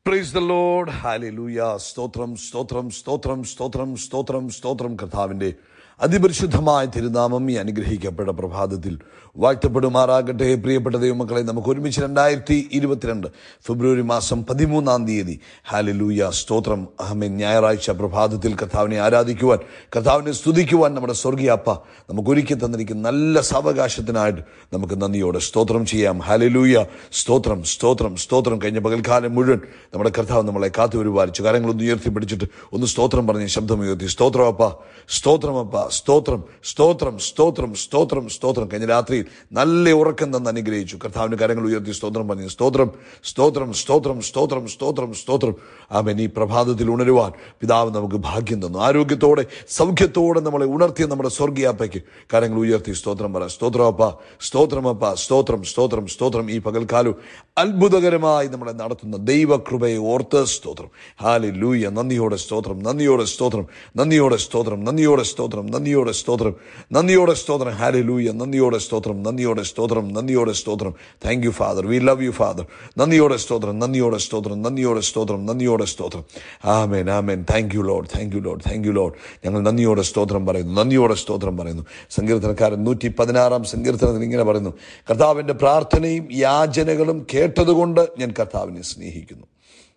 Praise the load ഹാലൂയ സ്തോത്രം സ്തോത്രം സ്തോത്രം സ്തോത്രം സ്തോത്രം സ്തോത്രം കർത്താവിന്റെ അതിപരിശുദ്ധമായ തിരുനാമം ഈ അനുഗ്രഹിക്കപ്പെട്ട പ്രഭാതത്തിൽ വാഴ്ത്തപ്പെടുമാറാകട്ടെ പ്രിയപ്പെട്ട ദൈവമക്കളെ നമുക്ക് ഒരുമിച്ച് രണ്ടായിരത്തി ഇരുപത്തിരണ്ട് ഫെബ്രുവരി മാസം പതിമൂന്നാം തീയതി ഹാലലൂയ സ്തോത്രം അഹമ്മൻ ഞായറാഴ്ച പ്രഭാതത്തിൽ കർത്താവിനെ ആരാധിക്കുവാൻ കർത്താവിനെ സ്തുതിക്കുവാൻ നമ്മുടെ സ്വർഗീയ അപ്പ നമുക്ക് ഒരുക്കി തന്നിരിക്കുന്ന നല്ല സാവകാശത്തിനായിട്ട് നമുക്ക് നന്ദിയോടെ സ്തോത്രം ചെയ്യാം ഹാലലൂയ സ്തോത്രം സ്തോത്രം സ്തോത്രം കഴിഞ്ഞ പകൽക്കാലം മുഴുവൻ നമ്മുടെ കർത്താവ് നമ്മളെ കാത്തു പരിപാലിച്ചു കാര്യങ്ങളൊന്ന് ഉയർത്തി പിടിച്ചിട്ട് ഒന്ന് സ്തോത്രം പറഞ്ഞ് ശബ്ദം ഉയർത്തി സ്തോത്രം അപ്പ സ്തോത്രം അപ്പ സ്തോത്രം സ്തോത്രം സ്തോത്രം സ്തോത്രം സ്തോത്രം കഴിഞ്ഞ രാത്രിയിൽ നല്ല ഉറക്കം തന്ന് അനുഗ്രഹിച്ചു കർത്താവിന് കാര്യങ്ങൾ ഉയർത്തി സ്തോത്രം പറഞ്ഞു സ്തോത്രം സ്തോത്രം സ്തോത്രം സ്തോത്രം സ്തോത്രം സ്തോത്രം ആമൻ ഈ പ്രഭാതത്തിൽ ഉണരുവാൻ പിതാവ് നമുക്ക് ഭാഗ്യം തന്നു ആരോഗ്യത്തോടെ സൗഖ്യത്തോടെ നമ്മളെ ഉണർത്തിയ നമ്മുടെ സ്വർഗീയാപ്പയ്ക്ക് കാര്യങ്ങൾ ഉയർത്തി സ്തോത്രം പറ സ്തോത്രമപ്പ സ്തോത്രമപ്പ സ്തോത്രം സ്തോത്രം സ്തോത്രം ഈ പകൽക്കാലം അത്ഭുതകരമായി നമ്മളെ നടത്തുന്ന ദൈവകൃപയെ ഓർത്ത് സ്തോത്രം ഹാലി ലൂയ നന്ദിയോടെ സ്തോത്രം നന്ദിയോടെ സ്തോത്രം നന്ദിയോടെ സ്തോത്രം നന്ദിയോടെ സ്തോത്രം നന്ദിയോടെ സ്തോത്രം നന്ദിയോടെ സ്തോത്രം ഹാലി ലൂയ നന്ദിയോടെ സ്തോത്രം നന്ദിയോടെ സ്തോത്രം നന്ദിയോടെ സ്തോത്രം thank you father we love you father നന്ദിയോടെ സ്തോത്രം നന്ദിയോടെ സ്തോത്രം നന്ദിയോടെ സ്തോത്രം നന്ദിയോടെ സ്തോത്രം amen amen thank you lord thank you lord thank you lord ഞങ്ങൾ നന്ദിയോടെ സ്തോത്രം പറയുന്നു നന്ദിയോടെ സ്തോത്രം പറയുന്നു സങ്കീർത്തനക്കാരൻ നൂറ്റി പതിനാറാം സങ്കീർത്തനത്തിൽ ഇങ്ങനെ പറയുന്നു കർത്താവിൻ്റെ പ്രാർത്ഥനയും യാചനകളും കേട്ടതുകൊണ്ട് ഞാൻ കർത്താവിനെ സ്നേഹിക്കുന്നു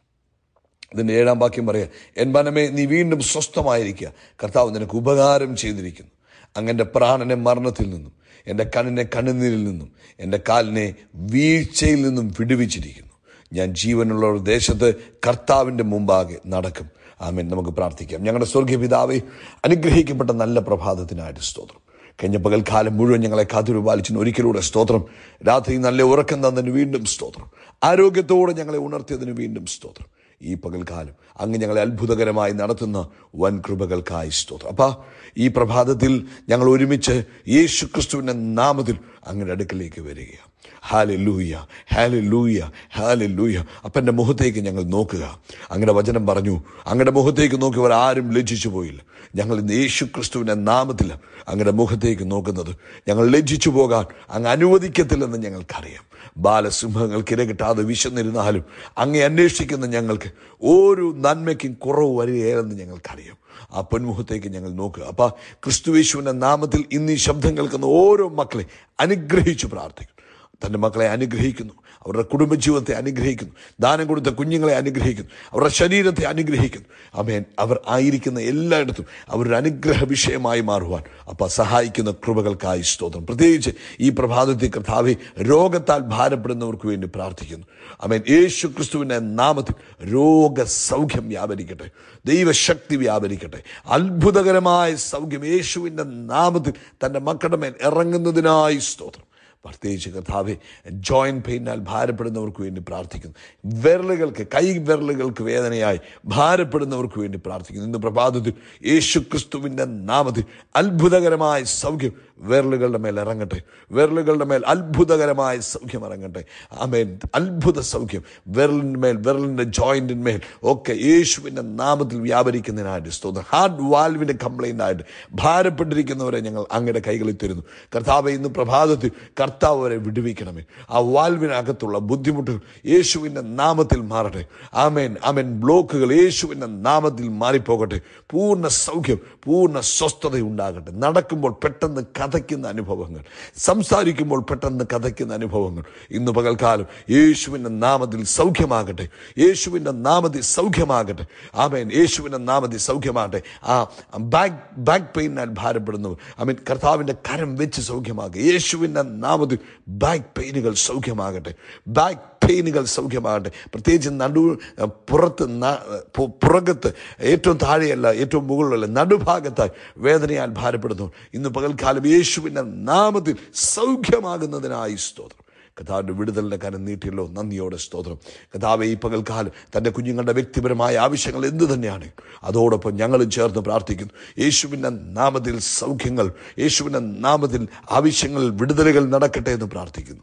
ഇതിൻ്റെ ഏഴാം വാക്യം പറയാം എൻ മനമേ നീ വീണ്ടും സ്വസ്ഥമായിരിക്കുക കർത്താവ് നിനക്ക് ഉപകാരം ചെയ്തിരിക്കുന്നു അങ്ങൻ്റെ പ്രാണനെ മരണത്തിൽ നിന്നും എൻ്റെ കണ്ണിനെ കണ്ണുനീരിൽ നിന്നും എൻ്റെ കാലിനെ വീഴ്ചയിൽ നിന്നും വിടുവിച്ചിരിക്കുന്നു ഞാൻ ജീവനുള്ള ഒരു ദേശത്ത് കർത്താവിൻ്റെ മുമ്പാകെ നടക്കും ആമേൻ നമുക്ക് പ്രാർത്ഥിക്കാം ഞങ്ങളുടെ സ്വർഗീയ പിതാവെ അനുഗ്രഹിക്കപ്പെട്ട നല്ല പ്രഭാതത്തിനായിട്ട് സ്തോത്രം കഴിഞ്ഞ പകൽക്കാലം മുഴുവൻ ഞങ്ങളെ കാത്തുരുപാലിച്ചിന് ഒരിക്കലൂടെ സ്തോത്രം രാത്രി നല്ല ഉറക്കം തന്നതിന് വീണ്ടും സ്തോത്രം ആരോഗ്യത്തോടെ ഞങ്ങളെ ഉണർത്തിയതിന് വീണ്ടും സ്തോത്രം ഈ പകൽക്കാലം അങ്ങ് ഞങ്ങളെ അത്ഭുതകരമായി നടത്തുന്ന വൻ കൃപകൾക്കായി സ്തോത്രം അപ്പാ ഈ പ്രഭാതത്തിൽ ഞങ്ങൾ ഒരുമിച്ച് യേശു ക്രിസ്തുവിൻ്റെ നാമത്തിൽ അങ്ങയുടെ അടുക്കലേക്ക് വരികയാണ് ഹാലെ ലൂയ ഹാലെ ലൂയ ഹാലെ ലൂയ അപ്പൻ്റെ മുഖത്തേക്ക് ഞങ്ങൾ നോക്കുക അങ്ങയുടെ വചനം പറഞ്ഞു അങ്ങയുടെ മുഖത്തേക്ക് നോക്കിയവർ ആരും ലജ്ജിച്ചു പോയില്ല ഞങ്ങൾ ഇന്ന് യേശു ക്രിസ്തുവിൻ്റെ നാമത്തിൽ അങ്ങയുടെ മുഖത്തേക്ക് നോക്കുന്നത് ഞങ്ങൾ ലജ്ജിച്ചു പോകാൻ അങ്ങ് അനുവദിക്കത്തില്ലെന്ന് ഞങ്ങൾക്കറിയാം ബാലസിംഹങ്ങൾക്ക് ഇരകിട്ടാതെ വിശന്നിരുന്നാലും അങ്ങേ അന്വേഷിക്കുന്ന ഞങ്ങൾക്ക് ഒരു നന്മയ്ക്കും കുറവ് വരികയില്ലെന്ന് ഞങ്ങൾക്കറിയാം ആ പൊന്മുഖത്തേക്ക് ഞങ്ങൾ നോക്കുക അപ്പൊ ക്രിസ്തുവേശുവിന്റെ നാമത്തിൽ ഇന്ന് ഈ ശബ്ദം കേൾക്കുന്ന ഓരോ മക്കളെ അനുഗ്രഹിച്ചു പ്രാർത്ഥിക്കും തൻ്റെ മക്കളെ അനുഗ്രഹിക്കുന്നു അവരുടെ കുടുംബജീവിതത്തെ അനുഗ്രഹിക്കുന്നു ദാനം കൊടുത്ത കുഞ്ഞുങ്ങളെ അനുഗ്രഹിക്കുന്നു അവരുടെ ശരീരത്തെ അനുഗ്രഹിക്കുന്നു അമേൻ അവർ ആയിരിക്കുന്ന എല്ലായിടത്തും അവരൊരു അനുഗ്രഹ വിഷയമായി മാറുവാൻ അപ്പം സഹായിക്കുന്ന കൃപകൾക്കായി സ്തോത്രം പ്രത്യേകിച്ച് ഈ പ്രഭാതത്തിൽ കർത്താവെ രോഗത്താൽ ഭാരപ്പെടുന്നവർക്ക് വേണ്ടി പ്രാർത്ഥിക്കുന്നു അമേൻ യേശു ക്രിസ്തുവിൻ്റെ നാമത്തിൽ രോഗസൗഖ്യം വ്യാപരിക്കട്ടെ ദൈവശക്തി വ്യാപരിക്കട്ടെ അത്ഭുതകരമായ സൗഖ്യം യേശുവിൻ്റെ നാമത്തിൽ തൻ്റെ മക്കളുടെ മേൽ ഇറങ്ങുന്നതിനായി സ്തോത്രം പ്രത്യേകിച്ച് കർത്താവെ ജോയിൻറ്റ് പെയിനാൽ ഭാരപ്പെടുന്നവർക്ക് വേണ്ടി പ്രാർത്ഥിക്കുന്നു വിരലുകൾക്ക് കൈ വിരലുകൾക്ക് വേദനയായി ഭാരപ്പെടുന്നവർക്ക് വേണ്ടി പ്രാർത്ഥിക്കുന്നു ഇന്ന് പ്രഭാതത്തിൽ യേശു ക്രിസ്തുവിൻ്റെ നാമത്തിൽ അത്ഭുതകരമായ സൗഖ്യം വിരലുകളുടെ മേൽ ഇറങ്ങട്ടെ വിരലുകളുടെ മേൽ അത്ഭുതകരമായ സൗഖ്യം ഇറങ്ങട്ടെ ആമേൻ അത്ഭുത സൗഖ്യം വിരലിൻ്റെ മേൽ വിരലിൻ്റെ ജോയിൻറ്റിന്മേൽ ഒക്കെ യേശുവിൻ്റെ നാമത്തിൽ വ്യാപരിക്കുന്നതിനായിട്ട് സ്തോത്രം ഹാർട്ട് വാൽവിൻ്റെ കംപ്ലൈൻ്റ് ആയിട്ട് ഭാരപ്പെട്ടിരിക്കുന്നവരെ ഞങ്ങൾ അങ്ങയുടെ കൈകളിൽ തരുന്നു കർത്താവ് ഇന്ന് പ്രഭാതത്തിൽ കർത്താവ് വരെ വിടുവിക്കണമേ ആ വാൽവിനകത്തുള്ള ബുദ്ധിമുട്ടുകൾ യേശുവിൻ്റെ നാമത്തിൽ മാറട്ടെ ആമേൻ ആമേൻ ബ്ലോക്കുകൾ യേശുവിൻ്റെ നാമത്തിൽ മാറിപ്പോകട്ടെ പൂർണ്ണ സൗഖ്യം പൂർണ്ണ സ്വസ്ഥത ഉണ്ടാകട്ടെ നടക്കുമ്പോൾ പെട്ടെന്ന് കഥയ്ക്കുന്ന അനുഭവങ്ങൾ സംസാരിക്കുമ്പോൾ പെട്ടെന്ന് കഥയ്ക്കുന്ന അനുഭവങ്ങൾ ഇന്ന് പകൽക്കാലം യേശുവിൻ്റെ നാമത്തിൽ സൗഖ്യമാകട്ടെ യേശുവിൻ്റെ നാമത്തിൽ സൗഖ്യമാകട്ടെ ആമേൻ യേശുവിൻ്റെ നാമത്തിൽ സൗഖ്യമാകട്ടെ ആ ബാക്ക് ബാക്ക് പെയിനാൽ ഭാരപ്പെടുന്നവർ ആമീൻ കർത്താവിൻ്റെ കരം വെച്ച് സൗഖ്യമാകട്ടെ യേശുവിൻ്റെ നാമത്തിൽ ബാക്ക് പെയിനുകൾ സൗഖ്യമാകട്ടെ ബാക്ക് പെയിനുകൾ സൗഖ്യമാകട്ടെ പ്രത്യേകിച്ച് നടു പുറത്ത് ന- പു- പുറകത്ത് ഏറ്റവും താഴെയല്ല ഏറ്റവും മുകളിലല്ല നടുഭാഗത്തായി വേദനയാൽ ഭാരപ്പെടുന്നു ഇന്ന് പകൽക്കാലം യേശുവിൻ്റെ നാമത്തിൽ സൗഖ്യമാകുന്നതിനായി സ്തോത്രം കഥാവിൻ്റെ വിടുതലിൻ്റെ കാര്യം നീട്ടിയല്ലോ നന്ദിയോടെ സ്തോത്രം കഥാവെ ഈ പകൽക്കാലം തൻ്റെ കുഞ്ഞുങ്ങളുടെ വ്യക്തിപരമായ ആവശ്യങ്ങൾ എന്തു തന്നെയാണ് അതോടൊപ്പം ഞങ്ങളും ചേർന്ന് പ്രാർത്ഥിക്കുന്നു യേശുവിൻ്റെ നാമത്തിൽ സൗഖ്യങ്ങൾ യേശുവിൻ്റെ നാമത്തിൽ ആവശ്യങ്ങൾ വിടുതലുകൾ നടക്കട്ടെ എന്ന് പ്രാർത്ഥിക്കുന്നു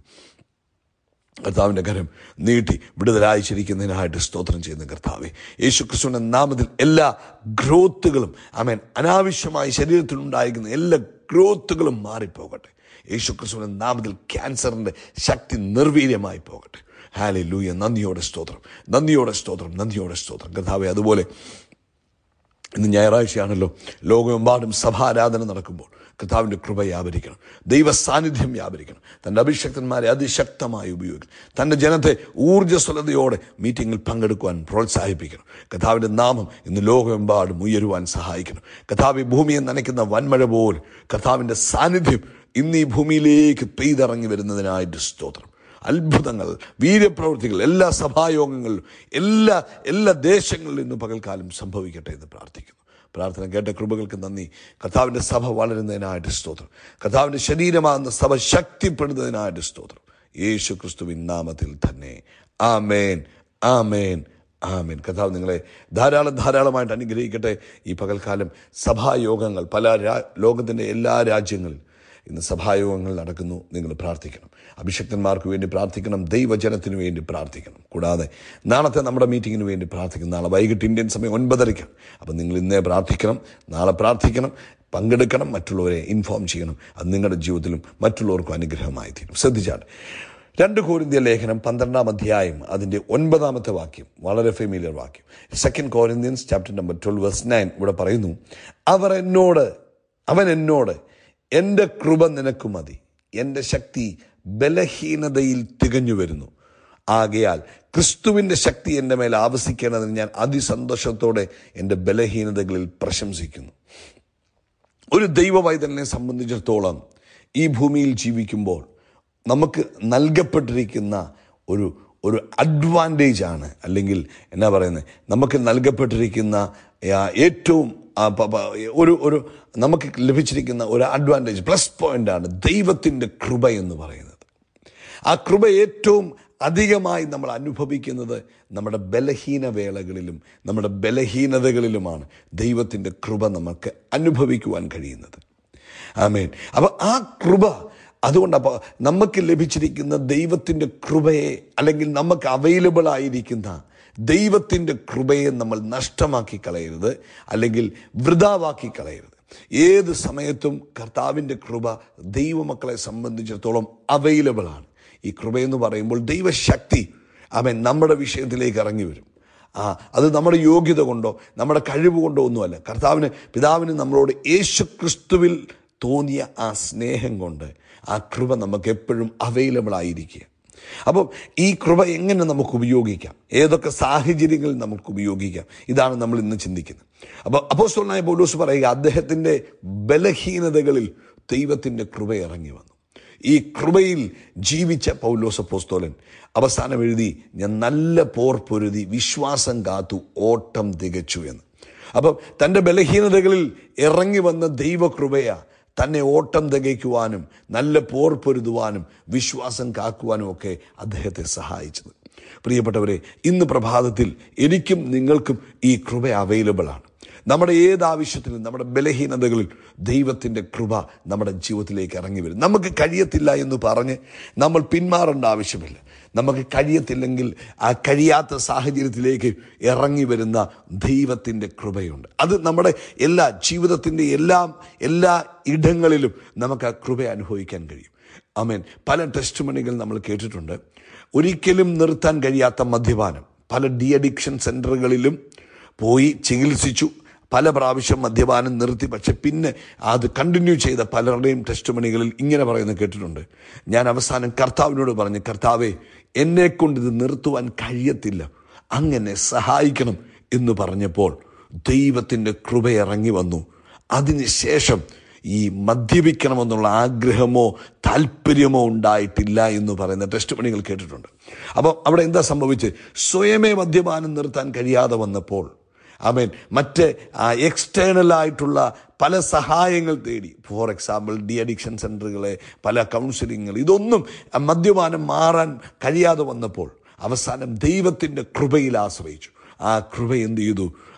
കർത്താവിൻ്റെ കരം നീട്ടി വിടുതലായിച്ചിരിക്കുന്നതിനായിട്ട് സ്തോത്രം ചെയ്യുന്ന കർത്താവെ യേശു ക്രിസ്തുവിൻ്റെ നാമത്തിൽ എല്ലാ ഗ്രോത്തുകളും ആമേൻ അനാവശ്യമായി ശരീരത്തിൽ ഉണ്ടായിരിക്കുന്ന എല്ലാ ഗ്രോത്തുകളും മാറിപ്പോകട്ടെ യേശു ക്രിസ്തുവിൻ്റെ നാമത്തിൽ ക്യാൻസറിൻ്റെ ശക്തി നിർവീര്യമായി പോകട്ടെ ഹാലി ലൂയ നന്ദിയോടെ സ്തോത്രം നന്ദിയോടെ സ്തോത്രം നന്ദിയോടെ സ്തോത്രം കഥാവെ അതുപോലെ ഇന്ന് ഞായറാഴ്ചയാണല്ലോ ലോകമെമ്പാടും സഭാരാധന നടക്കുമ്പോൾ കർത്താവിൻ്റെ കൃപ വ്യാപരിക്കണം ദൈവ സാന്നിധ്യം വ്യാപരിക്കണം തൻ്റെ അഭിഷക്തന്മാരെ അതിശക്തമായി ഉപയോഗിക്കണം തൻ്റെ ജനത്തെ ഊർജ്ജസ്വലതയോടെ മീറ്റിങ്ങിൽ പങ്കെടുക്കുവാൻ പ്രോത്സാഹിപ്പിക്കണം കർത്താവിൻ്റെ നാമം ഇന്ന് ലോകമെമ്പാടും ഉയരുവാൻ സഹായിക്കണം കർത്താവ് ഈ ഭൂമിയെ നനയ്ക്കുന്ന വൻമഴ പോലെ കർത്താവിൻ്റെ സാന്നിധ്യം ഇന്ന് ഈ ഭൂമിയിലേക്ക് പെയ്തിറങ്ങി വരുന്നതിനായിട്ട് സ്തോത്രം അത്ഭുതങ്ങൾ വീര്യപ്രവൃത്തികൾ എല്ലാ സഭായോഗങ്ങളിലും എല്ലാ എല്ലാ ദേശങ്ങളിലും ഇന്ന് പകൽക്കാലം സംഭവിക്കട്ടെ എന്ന് പ്രാർത്ഥിക്കുന്നു പ്രാർത്ഥന കേട്ട കൃപകൾക്ക് നന്ദി കർത്താവിൻ്റെ സഭ വളരുന്നതിനായിട്ട് സ്തോത്രം കർത്താവിൻ്റെ ശരീരമാകുന്ന സഭ ശക്തിപ്പെടുന്നതിനായിട്ട് സ്തോത്രം യേശു ക്രിസ്തുവിൻ നാമത്തിൽ തന്നെ ആമേൻ ആമേൻ ആമേൻ കർത്താവ് നിങ്ങളെ ധാരാളം ധാരാളമായിട്ട് അനുഗ്രഹിക്കട്ടെ ഈ പകൽക്കാലം സഭായോഗങ്ങൾ പല രാ ലോകത്തിൻ്റെ എല്ലാ രാജ്യങ്ങളിലും ഇന്ന് സഭായോഗങ്ങൾ നടക്കുന്നു നിങ്ങൾ പ്രാർത്ഥിക്കണം അഭിഷക്തന്മാർക്ക് വേണ്ടി പ്രാർത്ഥിക്കണം ദൈവജനത്തിന് വേണ്ടി പ്രാർത്ഥിക്കണം കൂടാതെ നാളത്തെ നമ്മുടെ മീറ്റിങ്ങിന് വേണ്ടി പ്രാർത്ഥിക്കണം നാളെ വൈകിട്ട് ഇന്ത്യൻ സമയം ഒൻപതരയ്ക്കാണ് അപ്പം നിങ്ങൾ ഇന്നേ പ്രാർത്ഥിക്കണം നാളെ പ്രാർത്ഥിക്കണം പങ്കെടുക്കണം മറ്റുള്ളവരെ ഇൻഫോം ചെയ്യണം അത് നിങ്ങളുടെ ജീവിതത്തിലും മറ്റുള്ളവർക്കും അനുഗ്രഹമായി തീരും ശ്രദ്ധിച്ചാട്ടെ രണ്ട് കോരിന്ത്യ ലേഖനം പന്ത്രണ്ടാം അധ്യായം അതിൻ്റെ ഒൻപതാമത്തെ വാക്യം വളരെ ഫെമിലിയർ വാക്യം second Corinthians chapter number twelve verse nine ഇവിടെ പറയുന്നു അവർ എന്നോട് അവൻ എന്നോട് എൻ്റെ കൃപ നിനക്ക് മതി എൻ്റെ ശക്തി ബലഹീനതയിൽ തികഞ്ഞു വരുന്നു ആകയാൽ ക്രിസ്തുവിൻ്റെ ശക്തി എൻ്റെ മേൽ ആവസിക്കേണ്ടതിന് ഞാൻ അതിസന്തോഷത്തോടെ എൻ്റെ ബലഹീനതകളിൽ പ്രശംസിക്കുന്നു ഒരു ദൈവവൈതലിനെ സംബന്ധിച്ചിടത്തോളം ഈ ഭൂമിയിൽ ജീവിക്കുമ്പോൾ നമുക്ക് നൽകപ്പെട്ടിരിക്കുന്ന ഒരു ഒരു അഡ്വാൻറ്റേജ് ആണ് അല്ലെങ്കിൽ എന്നാ പറയുന്നത് നമുക്ക് നൽകപ്പെട്ടിരിക്കുന്ന ആ, ഏറ്റവും ആ, പ- പ- ഒരു ഒരു നമുക്ക് ലഭിച്ചിരിക്കുന്ന ഒരു അഡ്വാൻറ്റേജ് പ്ലസ് പോയിന്റ് ആണ് ദൈവത്തിൻ്റെ കൃപ എന്ന് പറയുന്നത് ആ കൃപ ഏറ്റവും അധികമായി നമ്മൾ അനുഭവിക്കുന്നത് നമ്മുടെ ബലഹീന വേളകളിലും നമ്മുടെ ബലഹീനതകളിലുമാണ് ദൈവത്തിൻ്റെ കൃപ നമുക്ക് അനുഭവിക്കുവാൻ കഴിയുന്നത് ആമേൻ അപ്പോൾ ആ കൃപ അതുകൊണ്ട് അപ്പോൾ നമുക്ക് ലഭിച്ചിരിക്കുന്ന ദൈവത്തിൻ്റെ കൃപയെ അല്ലെങ്കിൽ നമുക്ക് അവൈലബിൾ ആയിരിക്കുന്ന ദൈവത്തിൻ്റെ കൃപയെ നമ്മൾ നഷ്ടമാക്കി കളയരുത് അല്ലെങ്കിൽ വൃതാവാക്കി കളയരുത് ഏത് സമയത്തും കർത്താവിൻ്റെ കൃപ ദൈവമക്കളെ സംബന്ധിച്ചിടത്തോളം അവൈലബിൾ ആണ് ഈ കൃപയെന്ന് പറയുമ്പോൾ ദൈവശക്തി അവൻ നമ്മുടെ വിഷയത്തിലേക്ക് ഇറങ്ങി വരും ആ അത് നമ്മുടെ യോഗ്യത കൊണ്ടോ നമ്മുടെ കഴിവ് കൊണ്ടോ ഒന്നുമല്ല കർത്താവിന് പിതാവിന് നമ്മളോട് യേശു ക്രിസ്തുവിൽ തോന്നിയ ആ സ്നേഹം കൊണ്ട് ആ കൃപ നമുക്ക് എപ്പോഴും അവൈലബിൾ ആയിരിക്കുക അപ്പം ഈ കൃപ എങ്ങനെ നമുക്ക് ഉപയോഗിക്കാം ഏതൊക്കെ സാഹചര്യങ്ങളിൽ നമുക്ക് ഉപയോഗിക്കാം ഇതാണ് നമ്മൾ ഇന്ന് ചിന്തിക്കുന്നത് അപ്പോൾ അപ്പോസ്തലനായ പൗലോസ് പറയുക അദ്ദേഹത്തിൻ്റെ ബലഹീനതകളിൽ ദൈവത്തിൻ്റെ കൃപ ഇറങ്ങി വന്നു ഈ കൃപയിൽ ജീവിച്ച പൗലോസ് അപ്പോസ്തോലൻ അവസാനം എഴുതി ഞാൻ നല്ല പോർ പൊരുതി വിശ്വാസം കാത്തു ഓട്ടം തികച്ചു എന്ന് അപ്പം തൻ്റെ ബലഹീനതകളിൽ ഇറങ്ങി വന്ന ദൈവകൃപയാ തന്നെ ഓട്ടം തികയ്ക്കുവാനും നല്ല പോർ പൊരുതുവാനും വിശ്വാസം കാക്കുവാനും ഒക്കെ അദ്ദേഹത്തെ സഹായിച്ചത് പ്രിയപ്പെട്ടവരെ ഇന്ന് പ്രഭാതത്തിൽ എനിക്കും നിങ്ങൾക്കും ഈ കൃപ അവൈലബിൾ ആണ് നമ്മുടെ ഏത് ആവശ്യത്തിലും നമ്മുടെ ബലഹീനതകളിൽ ദൈവത്തിൻ്റെ കൃപ നമ്മുടെ ജീവിതത്തിലേക്ക് ഇറങ്ങി വരും നമുക്ക് കഴിയത്തില്ല എന്ന് പറഞ്ഞ് നമ്മൾ പിന്മാറേണ്ട ആവശ്യമില്ല നമുക്ക് കഴിയത്തില്ലെങ്കിൽ ആ കഴിയാത്ത സാഹചര്യത്തിലേക്ക് ഇറങ്ങി വരുന്ന ദൈവത്തിൻ്റെ കൃപയുണ്ട് അത് നമ്മുടെ എല്ലാ ജീവിതത്തിൻ്റെ എല്ലാം എല്ലാ ഇടങ്ങളിലും നമുക്ക് ആ കൃപ അനുഭവിക്കാൻ കഴിയും ആമേൻ പല ടെസ്റ്റ് മണികൾ നമ്മൾ കേട്ടിട്ടുണ്ട് ഒരിക്കലും നിർത്താൻ കഴിയാത്ത മദ്യപാനം പല ഡി അഡിക്ഷൻ സെൻറ്ററുകളിലും പോയി ചികിത്സിച്ചു പല പ്രാവശ്യം മദ്യപാനം നിർത്തി പക്ഷെ പിന്നെ അത് കണ്ടിന്യൂ ചെയ്ത പലരുടെയും ടെസ്റ്റ് മണികളിൽ ഇങ്ങനെ പറയുന്നത് കേട്ടിട്ടുണ്ട് ഞാൻ അവസാനം കർത്താവിനോട് പറഞ്ഞു കർത്താവെ എന്നെ കൊണ്ട് ഇത് നിർത്തുവാൻ കഴിയത്തില്ല അങ്ങനെ സഹായിക്കണം എന്ന് പറഞ്ഞപ്പോൾ ദൈവത്തിൻ്റെ കൃപ ഇറങ്ങി വന്നു അതിനുശേഷം ഈ മദ്യപിക്കണമെന്നുള്ള ആഗ്രഹമോ താല്പര്യമോ ഉണ്ടായിട്ടില്ല എന്ന് പറയുന്ന ടെസ്റ്റ് പണികൾ കേട്ടിട്ടുണ്ട് അപ്പം അവിടെ എന്താ സംഭവിച്ചത് സ്വയമേ മദ്യപാനം നിർത്താൻ കഴിയാതെ വന്നപ്പോൾ അവൻ മറ്റ് എക്സ്റ്റേണൽ ആയിട്ടുള്ള പല സഹായങ്ങൾ തേടി ഫോർ എക്സാമ്പിൾ ഡി അഡിക്ഷൻ സെൻ്ററുകളെ പല കൗൺസിലിങ്ങൾ ഇതൊന്നും ആ മദ്യപാനം മാറാൻ കഴിയാതെ വന്നപ്പോൾ അവസാനം ദൈവത്തിൻ്റെ കൃപയിൽ ആശ്രയിച്ചു ആ കൃപ എന്ത് ചെയ്തു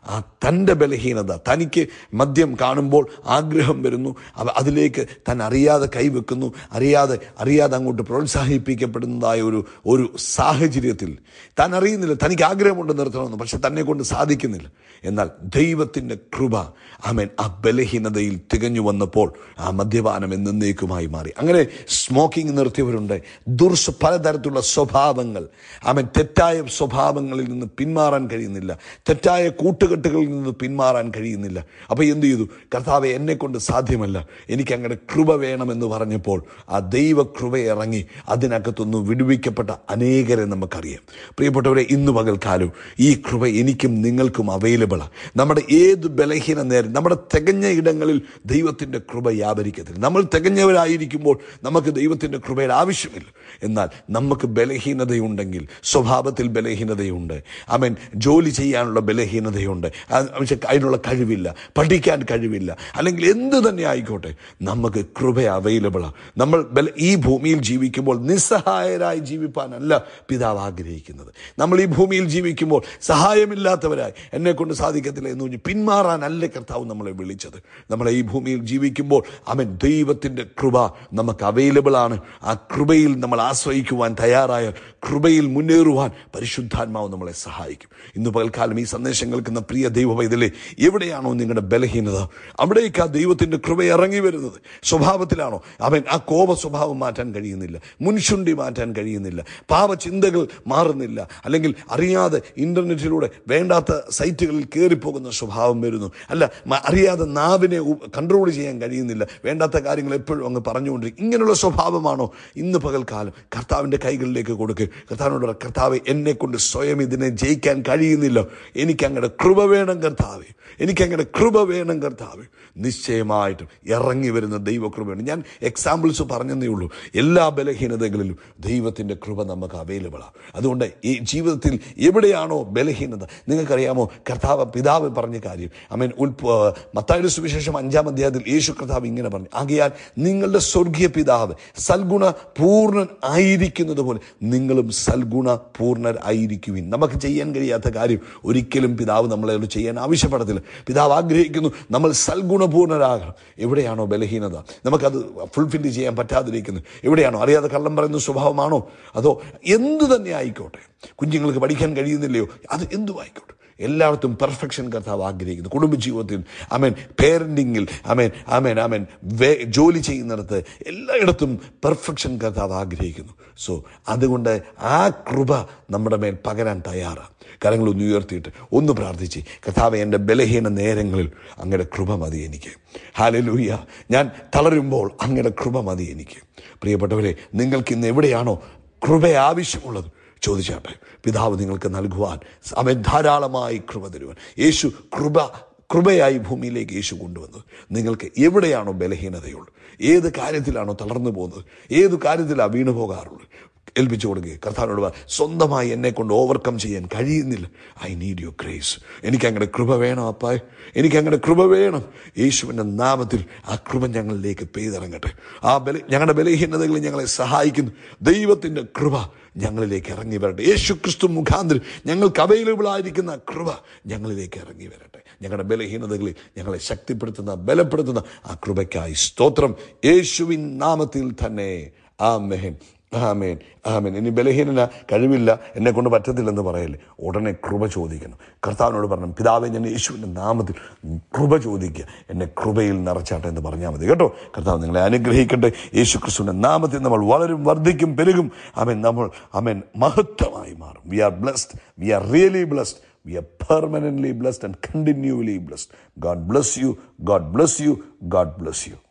ആ തൻ്റെ ബലഹീനത തനിക്ക് മദ്യം കാണുമ്പോൾ ആഗ്രഹം വരുന്നു അവ അതിലേക്ക് താൻ അറിയാതെ കൈവെക്കുന്നു അറിയാതെ അറിയാതെ അങ്ങോട്ട് പ്രോത്സാഹിപ്പിക്കപ്പെടുന്നതായ ഒരു ഒരു സാഹചര്യത്തിൽ താൻ അറിയുന്നില്ല തനിക്ക് ആഗ്രഹമുണ്ട് നിർത്തണമെന്ന് പക്ഷെ തന്നെ കൊണ്ട് സാധിക്കുന്നില്ല എന്നാൽ ദൈവത്തിൻ്റെ കൃപ ആമേൻ ആ ബലഹീനതയിൽ തികഞ്ഞു വന്നപ്പോൾ ആ മദ്യപാനം എന്നേക്കുമായി മാറി അങ്ങനെ സ്മോക്കിംഗ് നിർത്തിയവരുണ്ട് ദുർസ് പലതരത്തിലുള്ള സ്വഭാവങ്ങൾ ആമൻ തെറ്റായ സ്വഭാവങ്ങളിൽ നിന്ന് പിന്മാറാൻ കഴിയുന്നില്ല തെറ്റായ കൂട്ടുകെട്ടുകളിൽ നിന്ന് പിന്മാറാൻ കഴിയുന്നില്ല അപ്പോൾ എന്ത് ചെയ്തു കർത്താവെ എന്നെ കൊണ്ട് സാധ്യമല്ല എനിക്ക് അങ്ങനെ കൃപ വേണമെന്ന് പറഞ്ഞപ്പോൾ ആ ദൈവ കൃപ ഇറങ്ങി അതിനകത്തൊന്ന് വിടുവിക്കപ്പെട്ട അനേകരെ നമുക്കറിയാം പ്രിയപ്പെട്ടവരെ ഇന്ന് പകൽക്കാലം ഈ കൃപ എനിക്കും നിങ്ങൾക്കും അവൈലബിളാണ് നമ്മുടെ ഏത് ബലഹീന നേരം നമ്മുടെ തികഞ്ഞ ഇടങ്ങളിൽ ദൈവത്തിൻ്റെ കൃപ വ്യാപരിക്കത്തില്ല നമ്മൾ തികഞ്ഞവരായിരിക്കുമ്പോൾ നമുക്ക് ദൈവത്തിൻ്റെ കൃപയുടെ ആവശ്യമില്ല എന്നാൽ നമുക്ക് ബലഹീനതയുണ്ടെങ്കിൽ സ്വഭാവത്തിൽ ബലഹീനതയുണ്ട് അവൻ ജോലി ചെയ്യാനുള്ള ബലഹീനതയുണ്ട് അത് പക്ഷെ അതിനുള്ള കഴിവില്ല പഠിക്കാൻ കഴിവില്ല അല്ലെങ്കിൽ എന്ത് തന്നെ ആയിക്കോട്ടെ നമുക്ക് കൃപ അവൈലബിളാണ് നമ്മൾ ബല ഈ ഭൂമിയിൽ ജീവിക്കുമ്പോൾ നിസ്സഹായരായി ജീവിപ്പാനല്ല പിതാവ് ആഗ്രഹിക്കുന്നത് നമ്മൾ ഈ ഭൂമിയിൽ ജീവിക്കുമ്പോൾ സഹായമില്ലാത്തവരായി എന്നെ കൊണ്ട് സാധിക്കത്തില്ല എന്ന് പറഞ്ഞ് പിന്മാറാനല്ല കർത്താവ് നമ്മളെ വിളിച്ചത് നമ്മളെ ഈ ഭൂമിയിൽ ജീവിക്കുമ്പോൾ അവൻ ദൈവത്തിൻ്റെ കൃപ നമുക്ക് അവൈലബിൾ ആണ് ആ കൃപയിൽ നമ്മൾ ആശ്രയിക്കുവാൻ തയ്യാറായാൽ കൃപയിൽ മുന്നേറുവാൻ പരിശുദ്ധാത്മാവ് നമ്മളെ സഹായിക്കും ഇന്ന് പകൽക്കാലം ഈ സന്ദേശം കേൾക്കുന്ന പ്രിയ ദൈവവൈതലേ എവിടെയാണോ നിങ്ങളുടെ ബലഹീനത അവിടേക്ക് ആ ദൈവത്തിൻ്റെ കൃപ ഇറങ്ങി വരുന്നത് സ്വഭാവത്തിലാണോ അവൻ ആ കോപ സ്വഭാവം മാറ്റാൻ കഴിയുന്നില്ല മുൻശുണ്ടി മാറ്റാൻ കഴിയുന്നില്ല പാപചിന്തകൾ മാറുന്നില്ല അല്ലെങ്കിൽ അറിയാതെ ഇൻ്റർനെറ്റിലൂടെ വേണ്ടാത്ത സൈറ്റുകളിൽ കയറിപ്പോകുന്ന സ്വഭാവം വരുന്നു അല്ല മ- അറിയാതെ നാവിനെ കൺട്രോൾ ചെയ്യാൻ കഴിയുന്നില്ല വേണ്ടാത്ത കാര്യങ്ങൾ എപ്പോഴും അങ്ങ് പറഞ്ഞുകൊണ്ടിരിക്കും ഇങ്ങനെയുള്ള സ്വഭാവമാണോ ഇന്ന് പകൽക്കാലം കർത്താവിൻ്റെ കൈകളിലേക്ക് കൊടുക്കുക കർത്താവിനോട് പറ, കർത്താവെ എന്നെ കൊണ്ട് സ്വയം ഇതിനെ ജയിക്കാൻ കഴിയുന്നില്ല എനിക്ക് അങ്ങയുടെ കൃപ വേണം കർത്താവെ എനിക്ക് അങ്ങയുടെ കൃപ വേണം കർത്താവ് നിശ്ചയമായിട്ടും ഇറങ്ങി വരുന്ന ദൈവകൃപയാണ് ഞാൻ എക്സാമ്പിൾസ് പറഞ്ഞതേ ഉള്ളൂ എല്ലാ ബലഹീനതകളിലും ദൈവത്തിൻ്റെ കൃപ നമുക്ക് അവൈലബിളാണ് അതുകൊണ്ട് ഈ ജീവിതത്തിൽ എവിടെയാണോ ബലഹീനത നിങ്ങൾക്കറിയാമോ കർത്താവ് പിതാവ് പറഞ്ഞ കാര്യം അമേൻ ഉൽപ്പ മത്തായുടെ സുവിശേഷം അഞ്ചാം അധ്യായത്തിൽ യേശു കർത്താവ് ഇങ്ങനെ പറഞ്ഞു ആകയാൽ നിങ്ങളുടെ സ്വർഗീയ പിതാവ് സൽഗുണ പൂർണ്ണൻ ആയിരിക്കുന്നത് പോലെ നിങ്ങളും സൽഗുണ പൂർണ്ണർ ആയിരിക്കുവിൻ നമുക്ക് ചെയ്യാൻ കഴിയാത്ത കാര്യം ഒരിക്കലും പിതാവ് നമ്മളോട് ചെയ്യാൻ ആവശ്യപ്പെടത്തില്ല പിതാവ് ആഗ്രഹിക്കുന്നു നമ്മൾ സൽഗുണപൂർണ്ണരാകണം എവിടെയാണോ ബലഹീനത നമുക്കത് ഫുൾഫില്ല് ചെയ്യാൻ പറ്റാതിരിക്കുന്നത് എവിടെയാണോ അറിയാതെ കള്ളം പറയുന്ന സ്വഭാവമാണോ അതോ എന്തു തന്നെ ആയിക്കോട്ടെ കുഞ്ഞുങ്ങൾക്ക് പഠിക്കാൻ കഴിയുന്നില്ലയോ അത് എന്തു ആയിക്കോട്ടെ എല്ലായിടത്തും പെർഫെക്ഷൻ കർത്താവ് ആഗ്രഹിക്കുന്നു കുടുംബജീവിതത്തിൽ അമേൻ പേരൻറ്റിങ്ങിൽ അമേൻ അമേൻ അമേൻ വേ ജോലി ചെയ്യുന്നിടത്ത് എല്ലായിടത്തും പെർഫെക്ഷൻ കർത്താവ് ആഗ്രഹിക്കുന്നു സോ അതുകൊണ്ട് ആ കൃപ നമ്മുടെ മേൽ പകരാൻ തയ്യാറാണ് കരങ്ങളൊന്ന് ഉയർത്തിയിട്ട് ഒന്ന് പ്രാർത്ഥിച്ച് കർത്താവ് എൻ്റെ ബലഹീന നേരങ്ങളിൽ അങ്ങയുടെ കൃപ മതി എനിക്ക് ഹാലലൂയ ഞാൻ തളരുമ്പോൾ അങ്ങയുടെ കൃപ മതി എനിക്ക് പ്രിയപ്പെട്ടവരെ നിങ്ങൾക്ക് ഇന്ന് എവിടെയാണോ കൃപ ആവശ്യമുള്ളത് ചോദിച്ചാട്ടെ പിതാവ് നിങ്ങൾക്ക് നൽകുവാൻ അവൻ ധാരാളമായി കൃപ തരുവാൻ യേശു കൃപ കൃപയായി ഭൂമിയിലേക്ക് യേശു കൊണ്ടുവന്നത് നിങ്ങൾക്ക് എവിടെയാണോ ബലഹീനതയുള്ളത് ഏത് കാര്യത്തിലാണോ തളർന്നു പോകുന്നത് ഏത് കാര്യത്തിലാണ് വീണു പോകാറുള്ളത് ഏൽപ്പിച്ചു കൊടുക്കുക കർത്താവിനോട് പറ സ്വന്തമായി എന്നെ കൊണ്ട് ഓവർകം ചെയ്യാൻ കഴിയുന്നില്ല ഐ നീഡ് യുവർ ഗ്രേസ് എനിക്ക് അങ്ങനെ കൃപ വേണം അപ്പായ് എനിക്ക് അങ്ങനെ കൃപ വേണം യേശുവിൻ്റെ നാമത്തിൽ ആ കൃപ ഞങ്ങളിലേക്ക് പെയ്തിറങ്ങട്ടെ ആ ബല ഞങ്ങളുടെ ബലഹീനതകളിൽ ഞങ്ങളെ സഹായിക്കുന്നു ദൈവത്തിൻ്റെ കൃപ ഞങ്ങളിലേക്ക് ഇറങ്ങി വരട്ടെ യേശു ക്രിസ്തു മുഖാന്തരം ഞങ്ങൾക്ക് അവൈലബിൾ ആയിരിക്കുന്ന കൃപ ഞങ്ങളിലേക്ക് ഇറങ്ങി വരട്ടെ ഞങ്ങളുടെ ബലഹീനതകളിൽ ഞങ്ങളെ ശക്തിപ്പെടുത്തുന്ന ബലപ്പെടുത്തുന്ന ആ കൃപയ്ക്കായി സ്തോത്രം യേശുവിൻ നാമത്തിൽ തന്നെ ആ മെഹൻ ആമേൻ ആമേൻ ഇനി ബലഹീനന കഴിവില്ല എന്നെ കൊണ്ട് പറ്റത്തില്ലെന്ന് പറയല്ലേ ഉടനെ കൃപ ചോദിക്കണം കർത്താവിനോട് പറഞ്ഞു പിതാവെ ഞാൻ യേശുവിൻ്റെ നാമത്തിൽ കൃപ ചോദിക്കുക എന്നെ കൃപയിൽ നിറച്ചാട്ടെ എന്ന് പറഞ്ഞാൽ മതി കേട്ടോ കർത്താവ് നിങ്ങളെ അനുഗ്രഹിക്കട്ടെ യേശു ക്രിസ്തുവിൻ്റെ നാമത്തിൽ നമ്മൾ വളരും വർദ്ധിക്കും പെരുകും ആമേൻ നമ്മൾ ആമേൻ മഹത്വമായി മാറും we are blessed we are really blessed We are permanently blessed and continually blessed. God bless you. God bless you. God bless you.